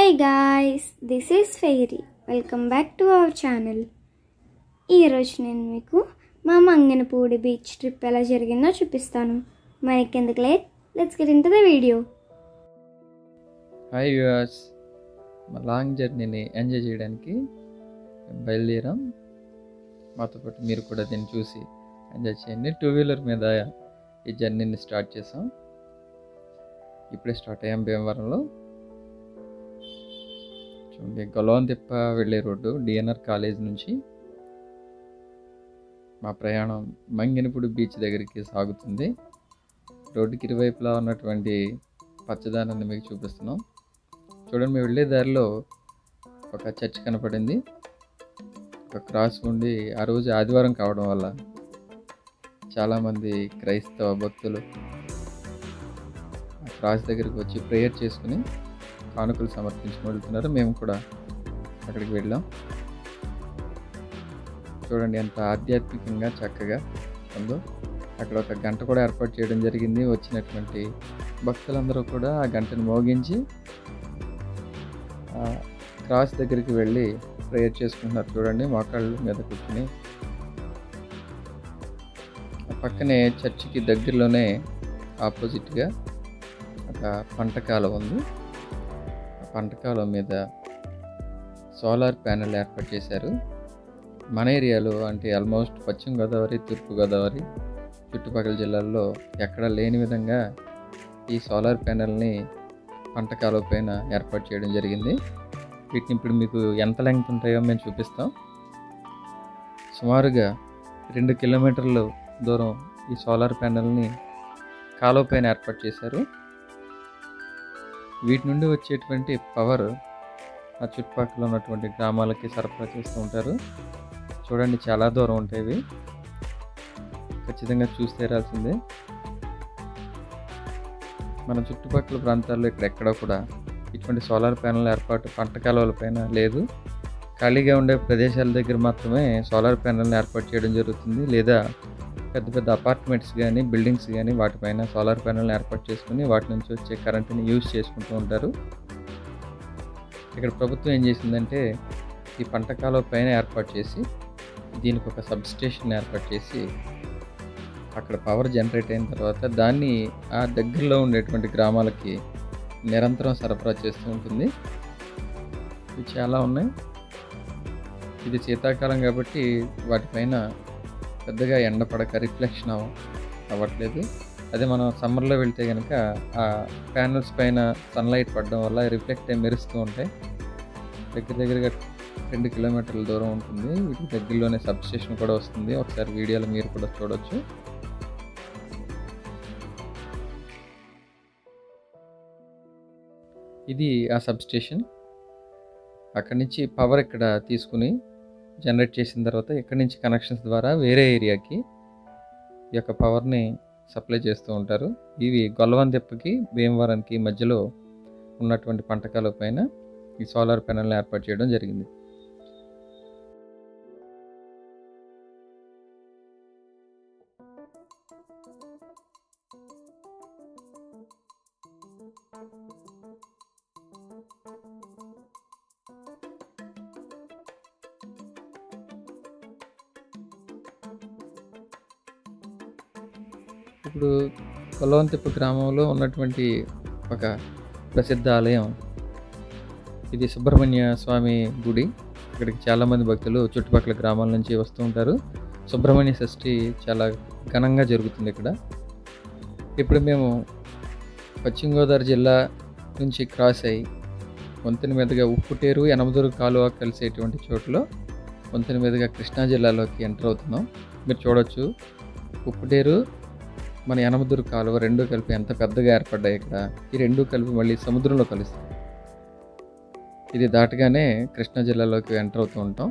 hey guys this is Fairy welcome back to our channel ఈరోజు నేను మీకు మా మంగనపూడి బీచ్ ట్రిప్ ఎలా జరిగిందో చూపిస్తాను మనకెందుకు late let's get into the video hi viewers మా లాంగ్ జర్నీని ఎంజాయ్ చేయడానికి మేము బయలుదేరాం మాతో పాటు మీరు కూడా దీన్ని చూసి ఎంజాయ్ చేయండి టూ వీలర్ మీద ఈ జర్నీని స్టార్ట్ చేసాం ఇప్పుడే స్టార్ట్ అయ్యాం భీమవరంలో చూడండి గొలవం తిప్ప వెళ్ళే రోడ్డు డిఎన్ఆర్ కాలేజ్ నుంచి మా ప్రయాణం మంగినపూడి బీచ్ దగ్గరికి సాగుతుంది రోడ్డుకి ఇరువైపులా ఉన్నటువంటి పచ్చదనాన్ని మీకు చూపిస్తున్నాం చూడండి మేము వెళ్ళే దారిలో ఒక చర్చ్ కనపడింది ఒక క్రాస్ ఉండి ఆ రోజు ఆదివారం కావడం వల్ల చాలామంది క్రైస్తవ భక్తులు ఆ క్రాస్ దగ్గరికి వచ్చి ప్రేయర్ చేసుకుని కానుకలు సమర్పించుకుని వెళ్తున్నారు మేము కూడా అక్కడికి వెళ్ళాం చూడండి ఎంత ఆధ్యాత్మికంగా చక్కగా ఉందో అక్కడ ఒక గంట కూడా ఏర్పాటు చేయడం జరిగింది వచ్చినటువంటి భక్తులందరూ కూడా ఆ గంటను మోగించి ఆ క్రాస్ దగ్గరికి వెళ్ళి ప్రేయర్ చేసుకుంటున్నారు చూడండి మోకాళ్ళు మీద కూర్చుని ఆ పక్కనే చర్చికి దగ్గరలోనే ఆపోజిట్గా ఒక పంట కాలువ ఉంది ఆ పంట కాలువ మీద సోలార్ ప్యానెల్ ఏర్పాటు చేశారు మన ఏరియాలో అంటే ఆల్మోస్ట్ పశ్చిమ గోదావరి తూర్పు గోదావరి చుట్టుపక్కల జిల్లాల్లో ఎక్కడ లేని విధంగా ఈ సోలార్ ప్యానెల్ని పంట కాలువ పైన ఏర్పాటు చేయడం జరిగింది వీటిని ఇప్పుడు మీకు ఎంత లెంగ్త్ ఉంటాయో మేము చూపిస్తాం సుమారుగా రెండు కిలోమీటర్ల దూరం ఈ సోలార్ ప్యానెల్ని కాలువ పైన ఏర్పాటు చేశారు వీటి నుండి వచ్చేటువంటి పవర్ ఆ చుట్టుపక్కల ఉన్నటువంటి గ్రామాలకి సరఫరా చేస్తూ ఉంటారు చూడండి చాలా దూరం ఉంటాయి ఇవి ఖచ్చితంగా చూసి తీరాల్సిందే మన చుట్టుపక్కల ప్రాంతాల్లో ఇక్కడ ఎక్కడా కూడా ఇటువంటి సోలార్ ప్యానెల్ ఏర్పాటు పంట కాలువల పైన లేదు ఖాళీగా ఉండే ప్రదేశాల దగ్గర మాత్రమే సోలార్ ప్యానెల్ని ఏర్పాటు చేయడం జరుగుతుంది లేదా పెద్ద పెద్ద అపార్ట్మెంట్స్ కానీ బిల్డింగ్స్ కానీ వాటిపైన సోలార్ ప్యానెల్ని ఏర్పాటు చేసుకుని వాటి నుంచి వచ్చే కరెంటుని యూజ్ చేసుకుంటూ ఉంటారు ఇక్కడ ప్రభుత్వం ఏం చేసిందంటే ఈ పంట కాలువ పైన ఏర్పాటు చేసి దీనికి ఒక సబ్ స్టేషన్ ఏర్పాటు చేసి అక్కడ పవర్ జనరేట్ అయిన తర్వాత దాన్ని ఆ దగ్గరలో ఉండేటువంటి గ్రామాలకి నిరంతరం సరఫరా చేస్తూ ఉంటుంది ఇవి చాలా ఉన్నాయి ఇది శీతాకాలం కాబట్టి వాటిపైన పెద్దగా ఎండ పడక రిఫ్లెక్షన్ అవ అవ్వట్లేదు అదే మనం సమ్మర్లో వెళ్తే కనుక ఆ ప్యానల్స్ పైన సన్లైట్ పడడం వల్ల రిఫ్లెక్ట్ అయి మెరుస్తూ ఉంటాయి దగ్గర దగ్గరగా రెండు కిలోమీటర్ల దూరం ఉంటుంది వీటి దగ్గరలోనే సబ్ స్టేషన్ కూడా వస్తుంది ఒకసారి వీడియోలో మీరు కూడా చూడొచ్చు ఇది ఆ సబ్ స్టేషన్ అక్కడి నుంచి పవర్ ఇక్కడ తీసుకుని జనరేట్ చేసిన తర్వాత ఇక్కడి నుంచి కనెక్షన్స్ ద్వారా వేరే ఏరియాకి ఈ యొక్క పవర్ని సప్లై చేస్తూ ఉంటారు ఇవి గొల్లవందెప్పకి భీమవరానికి మధ్యలో ఉన్నటువంటి పంటకాల పైన ఈ సోలార్ ప్యానెల్ని ఏర్పాటు చేయడం జరిగింది ఇప్పుడు కొలవంతిప్ప గ్రామంలో ఉన్నటువంటి ఒక ప్రసిద్ధ ఆలయం ఇది సుబ్రహ్మణ్య స్వామి గుడి ఇక్కడికి చాలామంది భక్తులు చుట్టుపక్కల గ్రామాల నుంచి వస్తూ ఉంటారు సుబ్రహ్మణ్య షష్ఠి చాలా ఘనంగా జరుగుతుంది ఇక్కడ ఇప్పుడు మేము పశ్చిమ గోదావరి జిల్లా నుంచి క్రాస్ అయ్యి వంతెన మీదుగా ఉప్పుటేరు యనమదూరు కాలువ కలిసేటువంటి చోటులో వంతెన మీదుగా కృష్ణా జిల్లాలోకి ఎంటర్ అవుతున్నాం మీరు చూడొచ్చు ఉప్పుటేరు మన యనమదూరు కాలువ రెండు కలిపి ఎంత పెద్దగా ఏర్పడ్డాయి ఇక్కడ ఈ రెండు కలిపి మళ్ళీ సముద్రంలో కలుస్తాయి ఇది దాటగానే కృష్ణా జిల్లాలోకి ఎంటర్ అవుతూ ఉంటాం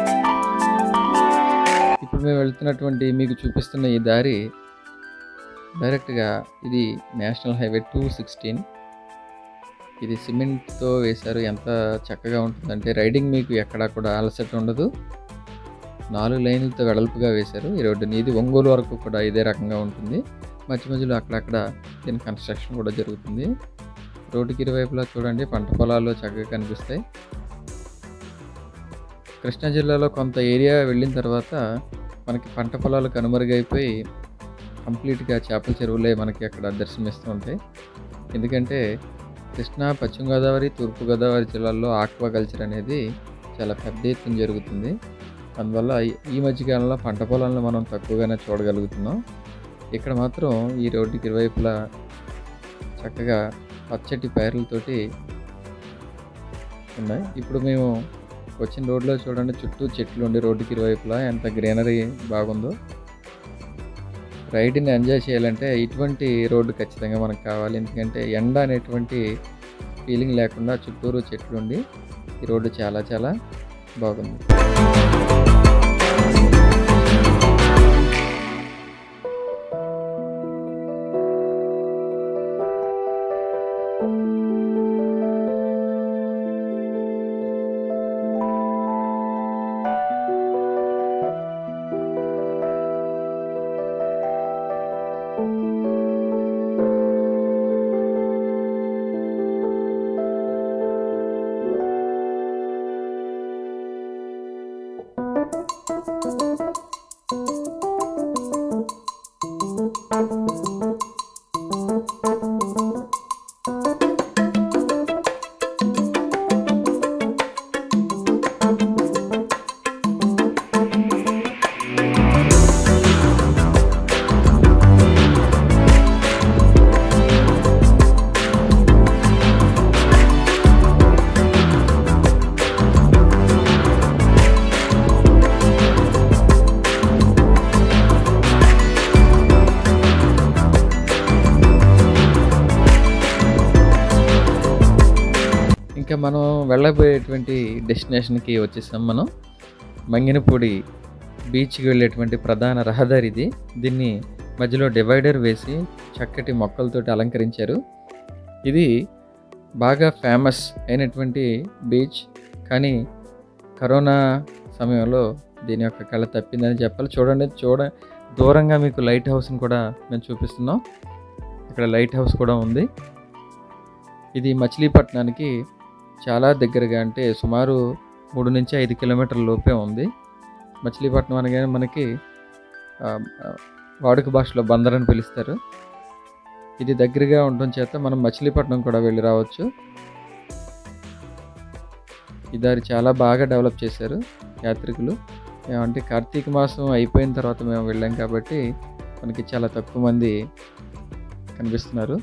ఇప్పుడు మేము వెళ్తున్నటువంటి మీకు చూపిస్తున్న ఈ దారి డైరెక్ట్గా ఇది నేషనల్ హైవే టూ సిక్స్టీన్ ఇది సిమెంట్తో వేశారు ఎంత చక్కగా ఉంటుందంటే రైడింగ్ మీకు ఎక్కడా కూడా అలసట ఉండదు నాలుగు లైన్లతో వెడల్పుగా వేశారు ఈ రోడ్డుని ఇది ఒంగోలు వరకు కూడా ఇదే రకంగా ఉంటుంది మధ్య మధ్యలో అక్కడక్కడ దీని కన్స్ట్రక్షన్ కూడా జరుగుతుంది రోడ్డుకి ఇరువైపులా చూడండి పంట పొలాలు చక్కగా కనిపిస్తాయి కృష్ణా జిల్లాలో కొంత ఏరియా వెళ్ళిన తర్వాత మనకి పంట పొలాలు కనుమరుగైపోయి కంప్లీట్గా చేపల చెరువులే మనకి అక్కడ దర్శనమిస్తూ ఉంటాయి ఎందుకంటే కృష్ణా పశ్చిమ గోదావరి తూర్పు గోదావరి జిల్లాల్లో ఆక్వా కల్చర్ అనేది చాలా పెద్ద ఎత్తున జరుగుతుంది అందువల్ల ఈ- ఈ మధ్యకాలంలో పంట పొలాలను మనం తక్కువగానే చూడగలుగుతున్నాం ఇక్కడ మాత్రం ఈ రోడ్డుకి ఇరువైపులా చక్కగా పచ్చటి పైర్లతోటి ఉన్నాయి ఇప్పుడు మేము వచ్చిన రోడ్లో చూడండి చుట్టూ చెట్లు ఉండి రోడ్డుకి ఇరువైపులా ఎంత గ్రీనరీ బాగుందో రైడ్ని ఎంజాయ్ చేయాలంటే ఇటువంటి రోడ్డు ఖచ్చితంగా మనకు కావాలి ఎందుకంటే ఎండ అనేటువంటి ఫీలింగ్ లేకుండా చుట్టూరు చెట్లు ఉండి ఈ రోడ్డు చాలా చాలా బాగుంది ఇంకా మనం వెళ్ళబోయేటువంటి డెస్టినేషన్కి వచ్చేసాం మనం మంగినపూడి బీచ్కి వెళ్ళేటువంటి ప్రధాన రహదారి ఇది దీన్ని మధ్యలో డివైడర్ వేసి చక్కటి మొక్కలతోటి అలంకరించారు ఇది బాగా ఫేమస్ అయినటువంటి బీచ్ కానీ కరోనా సమయంలో దీని యొక్క కళ తప్పిందని చెప్పాలి చూడండి చూడ దూరంగా మీకు లైట్ హౌస్ని కూడా మేము చూపిస్తున్నాం ఇక్కడ లైట్ హౌస్ కూడా ఉంది ఇది మచిలీపట్నానికి చాలా దగ్గరగా అంటే సుమారు మూడు నుంచి ఐదు కిలోమీటర్ల లోపే ఉంది మచిలీపట్నం అనగానే మనకి ఆ, ఆ, వాడుక భాషలో బందర్ అని పిలుస్తారు ఇది దగ్గరగా ఉండడం చేత మనం మచిలీపట్నం కూడా వెళ్ళి రావచ్చు ఈ దారి చాలా బాగా డెవలప్ చేశారు యాత్రికులు అంటే కార్తీక మాసం అయిపోయిన తర్వాత మేము వెళ్ళాం కాబట్టి మనకి చాలా తక్కువ మంది కనిపిస్తున్నారు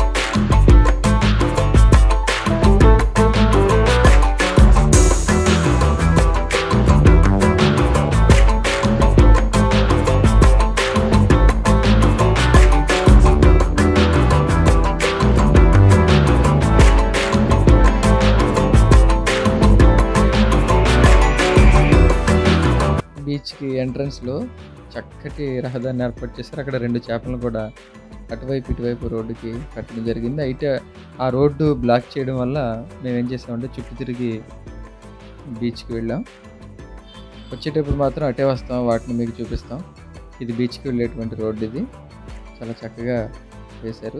బీచ్కి ఎంట్రన్స్లో చక్కటి రహదారిని ఏర్పాటు చేశారు అక్కడ రెండు చేపలను కూడా అటువైపు ఇటువైపు రోడ్డుకి కట్టడం జరిగింది అయితే ఆ రోడ్డు బ్లాక్ చేయడం వల్ల మేము ఏం చేసామంటే చుట్టూ తిరిగి బీచ్కి వెళ్ళాం వచ్చేటప్పుడు మాత్రం అటే వస్తాం వాటిని మీకు చూపిస్తాం ఇది బీచ్కి వెళ్ళేటువంటి రోడ్డు ఇది చాలా చక్కగా వేశారు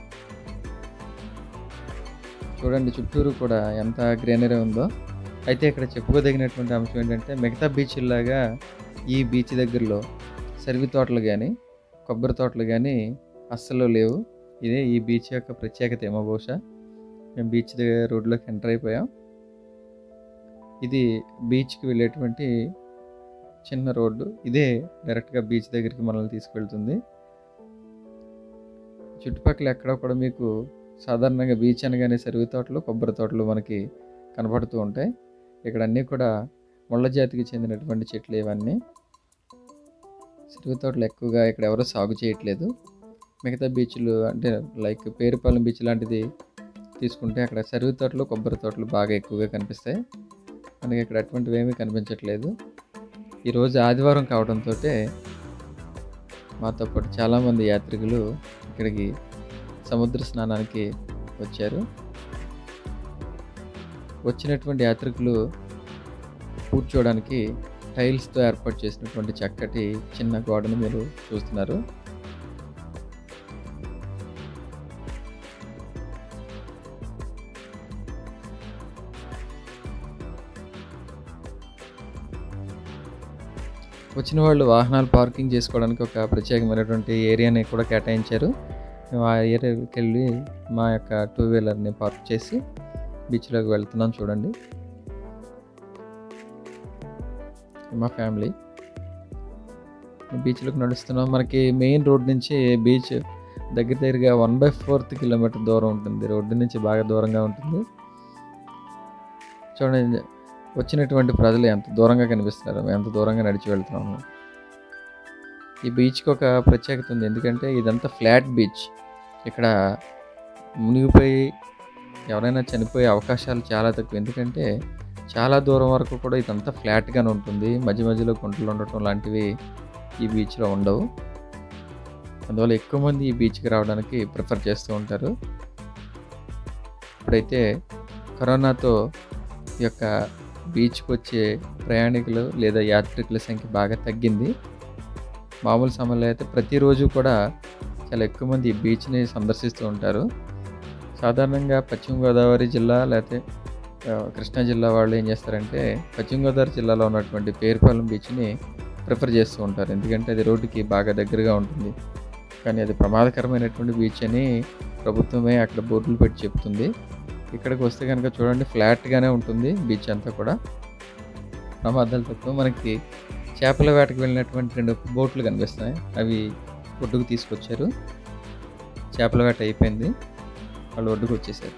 చూడండి చుట్టూరు కూడా ఎంత గ్రీనరీ ఉందో అయితే ఇక్కడ చెప్పుకోదగినటువంటి అంశం ఏంటంటే మిగతా బీచ్లాగా ఈ బీచ్ దగ్గరలో సర్వి తోటలు కానీ కొబ్బరి తోటలు కానీ అస్సలు లేవు ఇదే ఈ బీచ్ యొక్క ప్రత్యేకత ఏమో బహుశా మేము బీచ్ దగ్గర రోడ్లోకి ఎంటర్ అయిపోయాం ఇది బీచ్కి వెళ్ళేటువంటి చిన్న రోడ్డు ఇదే డైరెక్ట్గా బీచ్ దగ్గరికి మనల్ని తీసుకెళ్తుంది చుట్టుపక్కల ఎక్కడ కూడా మీకు సాధారణంగా బీచ్ అనగానే సరుగు తోటలు కొబ్బరి తోటలు మనకి కనపడుతూ ఉంటాయి ఇక్కడ అన్నీ కూడా ముళ్ళ జాతికి చెందినటువంటి చెట్లు ఇవన్నీ సరుగు తోటలు ఎక్కువగా ఇక్కడ ఎవరు సాగు చేయట్లేదు మిగతా బీచ్లు అంటే లైక్ పేరుపాలెం బీచ్ లాంటిది తీసుకుంటే అక్కడ సరుగు తోటలు కొబ్బరి తోటలు బాగా ఎక్కువగా కనిపిస్తాయి మనకి ఇక్కడ అటువంటివి ఏమీ కనిపించట్లేదు ఈరోజు ఆదివారం కావడంతో మాతో పాటు చాలామంది యాత్రికులు ఇక్కడికి సముద్ర స్నానానికి వచ్చారు వచ్చినటువంటి యాత్రికులు కూర్చోవడానికి టైల్స్తో ఏర్పాటు చేసినటువంటి చక్కటి చిన్న గోడను మీరు చూస్తున్నారు వచ్చిన వాళ్ళు వాహనాలు పార్కింగ్ చేసుకోవడానికి ఒక ప్రత్యేకమైనటువంటి ఏరియాని కూడా కేటాయించారు మేము ఆ ఏరియాకి వెళ్ళి మా యొక్క టూ వీలర్ని పార్క్ చేసి బీచ్లోకి వెళ్తున్నాం చూడండి మా ఫ్యామిలీ బీచ్లోకి నడుస్తున్నాం మనకి మెయిన్ రోడ్ నుంచి బీచ్ దగ్గర దగ్గరగా వన్ బై ఫోర్త్ కిలోమీటర్ దూరం ఉంటుంది రోడ్డు నుంచి బాగా దూరంగా ఉంటుంది చూడండి వచ్చినటువంటి ప్రజలు ఎంత దూరంగా కనిపిస్తున్నారు ఎంత దూరంగా నడిచి వెళ్తున్నాము ఈ బీచ్కి ఒక ప్రత్యేకత ఉంది ఎందుకంటే ఇదంతా ఫ్లాట్ బీచ్ ఇక్కడ మునిగిపోయి ఎవరైనా చనిపోయే అవకాశాలు చాలా తక్కువ ఎందుకంటే చాలా దూరం వరకు కూడా ఇదంతా ఫ్లాట్గానే ఉంటుంది మధ్య మధ్యలో గుంటలు ఉండటం లాంటివి ఈ బీచ్లో ఉండవు అందువల్ల ఎక్కువ మంది ఈ బీచ్కి రావడానికి ప్రిఫర్ చేస్తూ ఉంటారు ఇప్పుడైతే కరోనాతో ఈ యొక్క బీచ్కి వచ్చే ప్రయాణికులు లేదా యాత్రికుల సంఖ్య బాగా తగ్గింది మామూలు సమయంలో అయితే ప్రతిరోజు కూడా చాలా ఎక్కువ మంది ఈ బీచ్ని సందర్శిస్తూ ఉంటారు సాధారణంగా పశ్చిమ గోదావరి జిల్లా లేకపోతే ఆ, కృష్ణా జిల్లా వాళ్ళు ఏం చేస్తారంటే పశ్చిమ గోదావరి జిల్లాలో ఉన్నటువంటి పేరుపాలెం బీచ్ని ప్రిఫర్ చేస్తూ ఉంటారు ఎందుకంటే అది రోడ్డుకి బాగా దగ్గరగా ఉంటుంది కానీ అది ప్రమాదకరమైనటువంటి బీచ్ అని ప్రభుత్వమే అక్కడ బోర్డులు పెట్టి చెప్తుంది ఇక్కడికి వస్తే కనుక చూడండి ఫ్లాట్గానే ఉంటుంది బీచ్ అంతా కూడా ప్రమాదాలు తక్కువ మనకి చేపల వేటకు వెళ్ళినటువంటి రెండు బోట్లు కనిపిస్తున్నాయి అవి ఒడ్డుకు తీసుకొచ్చారు చేపల వేట అయిపోయింది వాళ్ళు ఒడ్డుకు వచ్చేసారు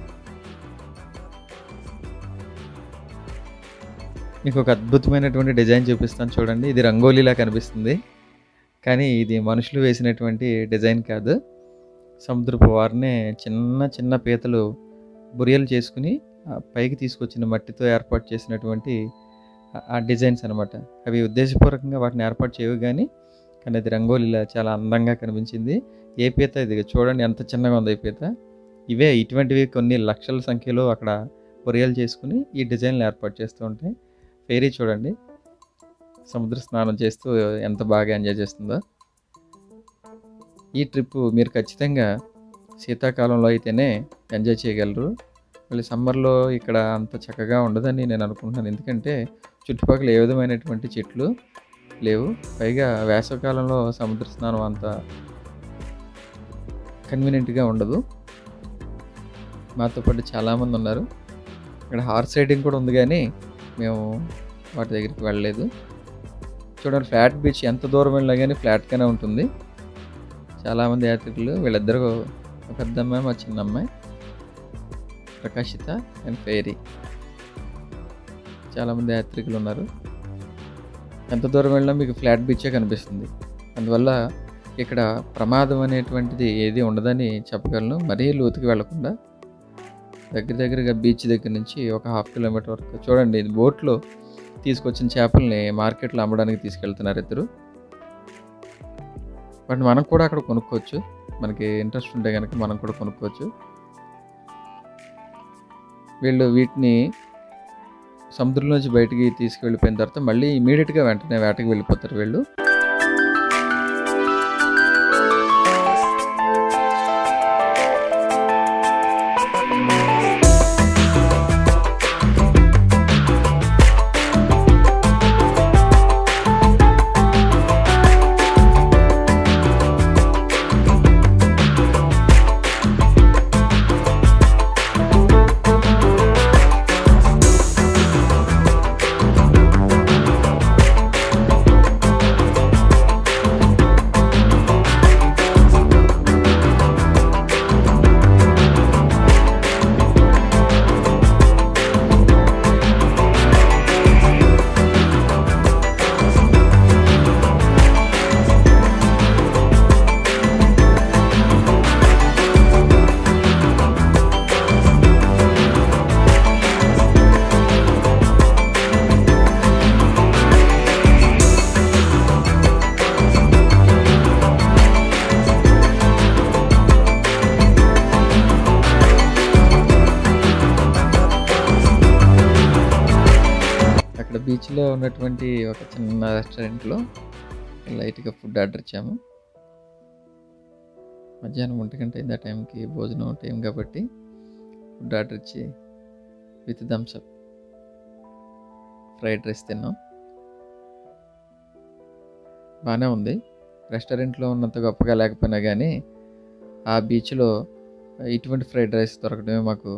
మీకు ఒక అద్భుతమైనటువంటి డిజైన్ చూపిస్తాను చూడండి ఇది రంగోలీలా కనిపిస్తుంది కానీ ఇది మనుషులు వేసినటువంటి డిజైన్ కాదు సముద్రపు వారినే చిన్న చిన్న పీతలు బురియలు చేసుకుని ఆ పైకి తీసుకొచ్చిన మట్టితో ఏర్పాటు చేసినటువంటి ఆ- ఆ డిజైన్స్ అనమాట అవి ఉద్దేశపూర్వకంగా వాటిని ఏర్పాటు చేయవు కానీ కానీ అది రంగోలీలా చాలా అందంగా కనిపించింది ఏ పీత ఇది చూడండి ఎంత చిన్నగా ఉంది ఈ పీత ఇవే ఇటువంటివి కొన్ని లక్షల సంఖ్యలో అక్కడ బొరియలు చేసుకుని ఈ డిజైన్లు ఏర్పాటు చేస్తూ ఉంటాయి ఫేరీ చూడండి సముద్ర స్నానం చేస్తూ ఎంత బాగా ఎంజాయ్ చేస్తుందో ఈ ట్రిప్ మీరు ఖచ్చితంగా శీతాకాలంలో అయితేనే ఎంజాయ్ చేయగలరు మళ్ళీ సమ్మర్లో ఇక్కడ అంత చక్కగా ఉండదని నేను అనుకుంటున్నాను ఎందుకంటే చుట్టుపక్కల ఏ విధమైనటువంటి చెట్లు లేవు పైగా వేసవకాలంలో సముద్ర స్నానం అంత కన్వీనియంట్గా ఉండదు మాతో పాటు చాలామంది ఉన్నారు ఇక్కడ హార్స్ రైడింగ్ కూడా ఉంది కానీ మేము వాటి దగ్గరికి వెళ్ళలేదు చూడండి ఫ్లాట్ బీచ్ ఎంత దూరం వెళ్ళినా కానీ ఫ్లాట్గానే ఉంటుంది చాలామంది యాత్రికులు వీళ్ళిద్దరు ఒక పెద్ద అమ్మాయి మా చిన్న అమ్మాయి ప్రకాశిత అండ్ ఫెయిరీ చాలామంది యాత్రికులు ఉన్నారు ఎంత దూరం వెళ్ళినా మీకు ఫ్లాట్ బీచే కనిపిస్తుంది అందువల్ల ఇక్కడ ప్రమాదం అనేటువంటిది ఏది ఉండదని చెప్పగలను మరీ లోతుకి వెళ్లకుండా దగ్గర దగ్గరగా బీచ్ దగ్గర నుంచి ఒక హాఫ్ కిలోమీటర్ వరకు చూడండి ఇది బోట్లో తీసుకొచ్చిన చేపల్ని మార్కెట్లో అమ్మడానికి తీసుకెళ్తున్నారు ఇద్దరు బట్ మనం కూడా అక్కడ కొనుక్కోవచ్చు మనకి ఇంట్రెస్ట్ ఉంటే కనుక మనం కూడా కొనుక్కోవచ్చు వీళ్ళు వీటిని సముద్రం నుంచి బయటికి తీసుకువెళ్ళిపోయిన తర్వాత మళ్ళీ ఇమీడియట్గా వెంటనే వేటకి వెళ్ళిపోతారు వీళ్ళు బీచ్లో ఉన్నటువంటి ఒక చిన్న రెస్టారెంట్లో లైట్గా ఫుడ్ ఆర్డర్ ఇచ్చాము మధ్యాహ్నం ఒంటి గంట అయింది ఆ టైంకి భోజనం టైం కాబట్టి ఫుడ్ ఆర్డర్ ఇచ్చి విత్ థమ్స్అప్ ఫ్రైడ్ రైస్ తిన్నాం బాగానే ఉంది రెస్టారెంట్లో ఉన్నంత గొప్పగా లేకపోయినా కానీ ఆ బీచ్లో ఇటువంటి ఫ్రైడ్ రైస్ దొరకడమే మాకు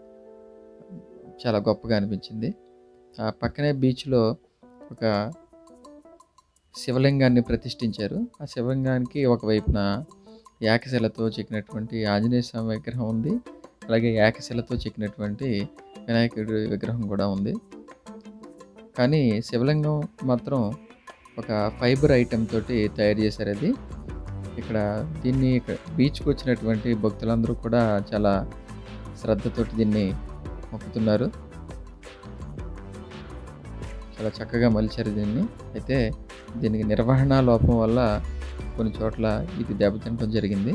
చాలా గొప్పగా అనిపించింది ఆ పక్కనే బీచ్లో ఒక శివలింగాన్ని ప్రతిష్ఠించారు ఆ శివలింగానికి ఒకవైపున ఏకశిలతో చెక్కినటువంటి ఆంజనేయ స్వామి విగ్రహం ఉంది అలాగే ఏకశిలతో చెక్కినటువంటి వినాయకుడి విగ్రహం కూడా ఉంది కానీ శివలింగం మాత్రం ఒక ఫైబర్ ఐటెం తోటి తయారు చేశారు అది ఇక్కడ దీన్ని ఇక్కడ బీచ్కి వచ్చినటువంటి భక్తులందరూ కూడా చాలా శ్రద్ధతోటి దీన్ని మొక్కుతున్నారు చాలా చక్కగా మలిచారు దీన్ని అయితే దీనికి నిర్వహణ లోపం వల్ల కొన్ని చోట్ల ఇది దెబ్బతినడం జరిగింది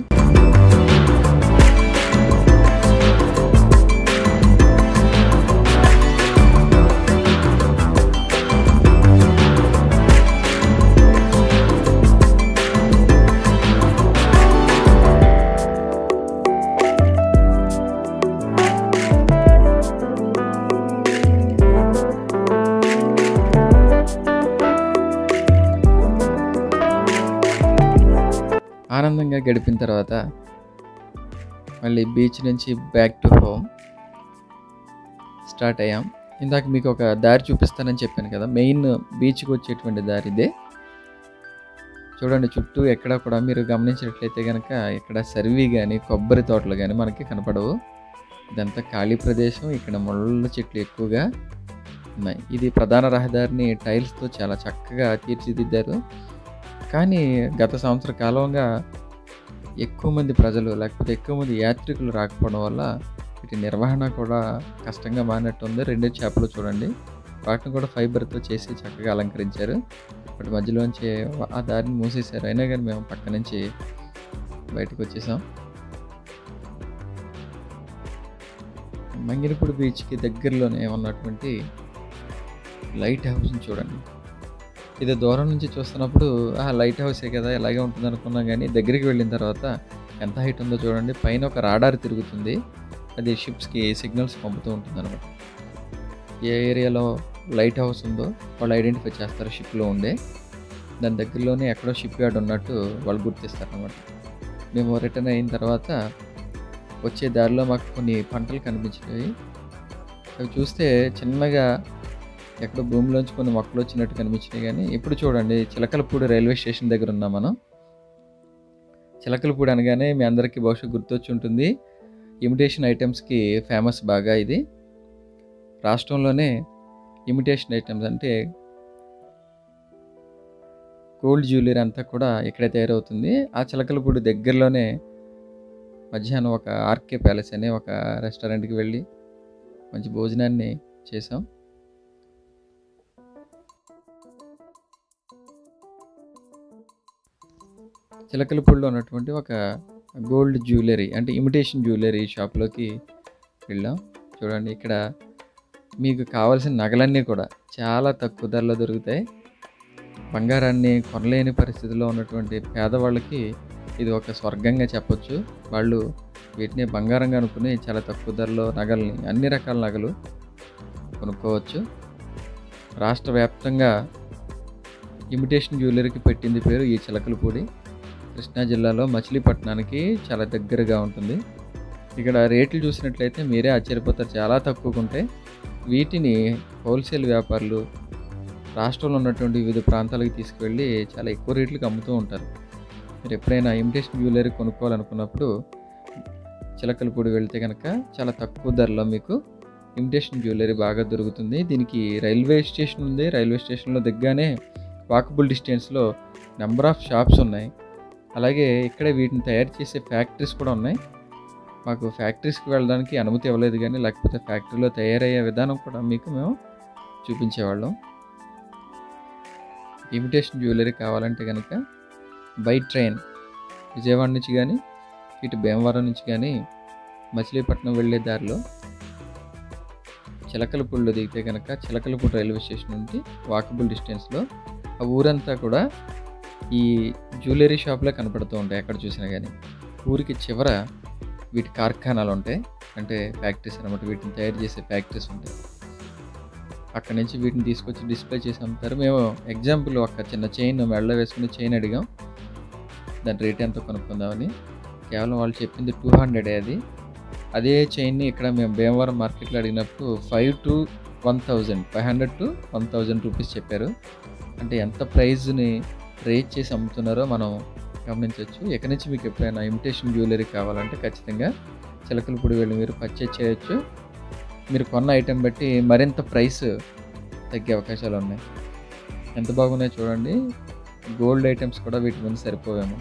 ఆనందంగా గడిపిన తర్వాత మళ్ళీ బీచ్ నుంచి బ్యాక్ టు హోమ్ స్టార్ట్ అయ్యాం ఇందాక మీకు ఒక దారి చూపిస్తానని చెప్పాను కదా మెయిన్ బీచ్కి వచ్చేటువంటి దారి ఇదే చూడండి చుట్టూ ఎక్కడ కూడా మీరు గమనించినట్లయితే కనుక ఇక్కడ సర్వీ కానీ కొబ్బరి తోటలు కానీ మనకి కనపడవు ఇదంతా ఖాళీ ప్రదేశం ఇక్కడ ముళ్ళ చెట్లు ఎక్కువగా ఉన్నాయి ఇది ప్రధాన రహదారిని టైల్స్తో చాలా చక్కగా తీర్చిదిద్దారు కానీ గత సంవత్సర కాలంగా ఎక్కువ మంది ప్రజలు లేకపోతే ఎక్కువ మంది యాత్రికులు రాకపోవడం వల్ల వీటి నిర్వహణ కూడా కష్టంగా మారినట్టుంది రెండు చేపలు చూడండి వాటిని కూడా ఫైబర్తో చేసి చక్కగా అలంకరించారు వాటి మధ్యలోంచి ఆ దారిని మూసేశారు అయినా కానీ మేము పక్క నుంచి బయటకు వచ్చేసాం మంగినపూడి బీచ్కి దగ్గరలోనే ఉన్నటువంటి లైట్ హౌస్ని చూడండి ఇది దూరం నుంచి చూస్తున్నప్పుడు ఆ లైట్ హౌసే కదా ఇలాగే ఉంటుంది అనుకున్నాం కానీ దగ్గరికి వెళ్ళిన తర్వాత ఎంత హైట్ ఉందో చూడండి పైన ఒక రాడార్ తిరుగుతుంది అది షిప్స్కి సిగ్నల్స్ పంపుతూ ఉంటుంది అనమాట ఏ ఏరియాలో లైట్ హౌస్ ఉందో వాళ్ళు ఐడెంటిఫై చేస్తారు షిప్లో ఉండే దాని దగ్గరలోనే ఎక్కడో షిప్ యార్డ్ ఉన్నట్టు వాళ్ళు గుర్తిస్తారు అనమాట మేము రిటర్న్ అయిన తర్వాత వచ్చే దారిలో మాకు కొన్ని పంటలు కనిపించినాయి అవి చూస్తే చిన్నగా ఎక్కడో భూమిలోంచి కొన్ని మొక్కలు వచ్చినట్టు కనిపించినాయి కానీ ఇప్పుడు చూడండి చిలకలపూడి రైల్వే స్టేషన్ దగ్గర ఉన్నాం మనం చిలకలపూడి అనగానే మీ అందరికీ బహుశా గుర్తొచ్చి ఉంటుంది ఇమిటేషన్ ఐటమ్స్కి ఫేమస్ బాగా ఇది రాష్ట్రంలోనే ఇమిటేషన్ ఐటమ్స్ అంటే గోల్డ్ జ్యువెలరీ అంతా కూడా ఇక్కడే తయారవుతుంది ఆ చిలకలపూడి దగ్గరలోనే మధ్యాహ్నం ఒక ఆర్కే ప్యాలెస్ అనే ఒక రెస్టారెంట్కి వెళ్ళి మంచి భోజనాన్ని చేసాం చిలకలపూడిలో ఉన్నటువంటి ఒక గోల్డ్ జ్యువెలరీ అంటే ఇమిటేషన్ జ్యువెలరీ షాప్లోకి వెళ్ళాం చూడండి ఇక్కడ మీకు కావాల్సిన నగలన్నీ కూడా చాలా తక్కువ ధరలో దొరుకుతాయి బంగారాన్ని కొనలేని పరిస్థితిలో ఉన్నటువంటి పేదవాళ్ళకి ఇది ఒక స్వర్గంగా చెప్పొచ్చు వాళ్ళు వీటిని బంగారంగా అనుకుని చాలా తక్కువ ధరలో నగల్ని అన్ని రకాల నగలు కొనుక్కోవచ్చు రాష్ట్ర వ్యాప్తంగా ఇమిటేషన్ జ్యువెలరీకి పెట్టింది పేరు ఈ చిలకలపూడి కృష్ణా జిల్లాలో మచిలీపట్నానికి చాలా దగ్గరగా ఉంటుంది ఇక్కడ రేట్లు చూసినట్లయితే మీరే ఆశ్చర్యపోతారు చాలా తక్కువగా ఉంటాయి వీటిని హోల్సేల్ వ్యాపారులు రాష్ట్రంలో ఉన్నటువంటి వివిధ ప్రాంతాలకు తీసుకువెళ్ళి చాలా ఎక్కువ రేట్లకు అమ్ముతూ ఉంటారు మీరు ఎప్పుడైనా ఇమిటేషన్ జ్యువెలరీ కొనుక్కోవాలనుకున్నప్పుడు చిలకలపూడి వెళ్తే కనుక చాలా తక్కువ ధరలో మీకు ఇమిటేషన్ జ్యువెలరీ బాగా దొరుకుతుంది దీనికి రైల్వే స్టేషన్ ఉంది రైల్వే స్టేషన్లో దగ్గరనే వాకబుల్ డిస్టెన్స్లో నెంబర్ ఆఫ్ షాప్స్ ఉన్నాయి అలాగే ఇక్కడే వీటిని తయారు చేసే ఫ్యాక్టరీస్ కూడా ఉన్నాయి మాకు ఫ్యాక్టరీస్కి వెళ్ళడానికి అనుమతి ఇవ్వలేదు కానీ లేకపోతే ఫ్యాక్టరీలో తయారయ్యే విధానం కూడా మీకు మేము చూపించేవాళ్ళం ఇమిటేషన్ జ్యువెలరీ కావాలంటే కనుక బై ట్రైన్ విజయవాడ నుంచి కానీ ఇటు భీమవరం నుంచి కానీ మచిలీపట్నం వెళ్ళే దారిలో చిలకలపూడిలో దిగితే కనుక చిలకలపూడి రైల్వే స్టేషన్ నుండి వాకబుల్ డిస్టెన్స్లో ఆ ఊరంతా కూడా ఈ జ్యువెలరీ షాప్లే కనపడుతూ ఉంటాయి ఎక్కడ చూసినా కానీ ఊరికి చివర వీటి కార్ఖానాలు ఉంటాయి అంటే ఫ్యాక్టరీస్ అనమాట వీటిని తయారు చేసే ఫ్యాక్టరీస్ ఉంటాయి అక్కడ నుంచి వీటిని తీసుకొచ్చి డిస్ప్లే చేసి అమ్ముతారు మేము ఎగ్జాంపుల్ ఒక చిన్న చైన్ మెడలో వేసుకుని చైన్ అడిగాం దాని రేట్ ఎంతో కొనుక్కుందామని కేవలం వాళ్ళు చెప్పింది టూ హండ్రెడ్ అది అదే చైన్ని ఇక్కడ మేము భీమవరం మార్కెట్లో అడిగినప్పుడు five to one thousand five hundred to one thousand rupees చెప్పారు అంటే ఎంత ప్రైస్ని రేట్ చేసి అమ్ముతున్నారో మనం గమనించవచ్చు ఎక్కడి నుంచి మీకు ఎప్పుడైనా ఇమిటేషన్ జ్యువెలరీ కావాలంటే ఖచ్చితంగా చిలకలపూడి వెళ్ళి మీరు పర్చేజ్ చేయొచ్చు మీరు కొన్న ఐటెం బట్టి మరింత ప్రైస్ తగ్గే అవకాశాలు ఉన్నాయి ఎంత బాగున్నాయో చూడండి గోల్డ్ ఐటమ్స్ కూడా వీటి ముందు సరిపోవేమో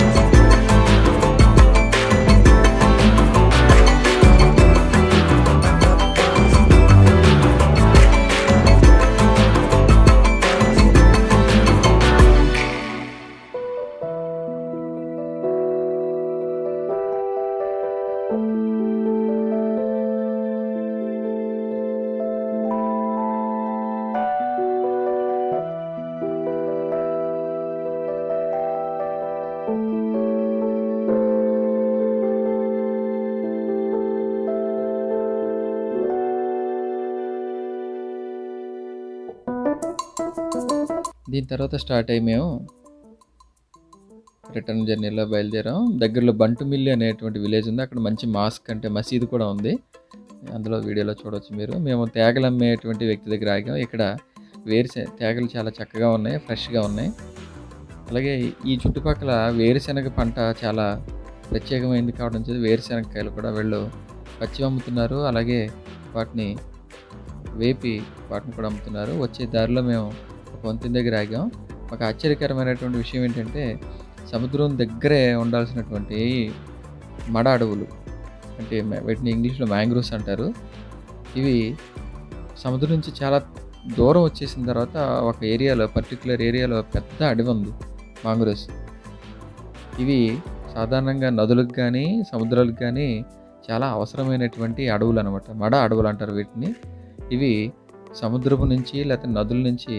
దీని తర్వాత స్టార్ట్ అయ్యి మేము రిటర్న్ జర్నీలో బయలుదేరాం దగ్గరలో బంటుమిల్లి అనేటువంటి విలేజ్ ఉంది అక్కడ మంచి మాస్క్ అంటే మసీదు కూడా ఉంది అందులో వీడియోలో చూడవచ్చు మీరు మేము తేగలు అమ్మేటువంటి వ్యక్తి దగ్గర ఆగాం ఇక్కడ వేరుశె తేగలు చాలా చక్కగా ఉన్నాయి ఫ్రెష్గా ఉన్నాయి అలాగే ఈ చుట్టుపక్కల వేరుశెనగ పంట చాలా ప్రత్యేకమైనది కావడం చేత వేరుశెనగకాయలు కూడా వీళ్ళు పచ్చి అమ్ముతున్నారు అలాగే వాటిని వేపి వాటిని కూడా అమ్ముతున్నారు వచ్చే దారిలో మేము ఒక వంతెన దగ్గర ఆగాం ఒక ఆశ్చర్యకరమైనటువంటి విషయం ఏంటంటే సముద్రం దగ్గరే ఉండాల్సినటువంటి మడ అడవులు అంటే మ- వీటిని ఇంగ్లీష్లో మ్యాంగ్రోవ్స్ అంటారు ఇవి సముద్రం నుంచి చాలా దూరం వచ్చేసిన తర్వాత ఒక ఏరియాలో పర్టికులర్ ఏరియాలో పెద్ద అడవి ఉంది మాంగ్రోవ్స్ ఇవి సాధారణంగా నదులకు కానీ సముద్రాలకు కానీ చాలా అవసరమైనటువంటి అడవులు అనమాట మడ అడవులు అంటారు వీటిని ఇవి సముద్రపు నుంచి లేకపోతే నదుల నుంచి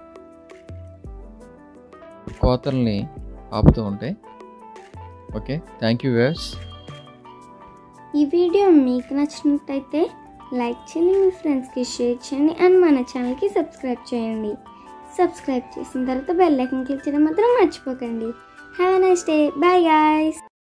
కోతల్ని ఆపుతూ ఉంటాయి ఓకే థ్యాంక్ యూ వ్యూవర్స్ ఈ వీడియో మీకు నచ్చినట్టయితే లైక్ చేయండి మీ ఫ్రెండ్స్కి షేర్ చేయండి అండ్ మన ఛానల్కి సబ్స్క్రైబ్ చేయండి సబ్స్క్రైబ్ చేసిన తర్వాత బెల్ ఐకన్ క్లిక్ చేయడం మాత్రం మర్చిపోకండి have a nice day bye guys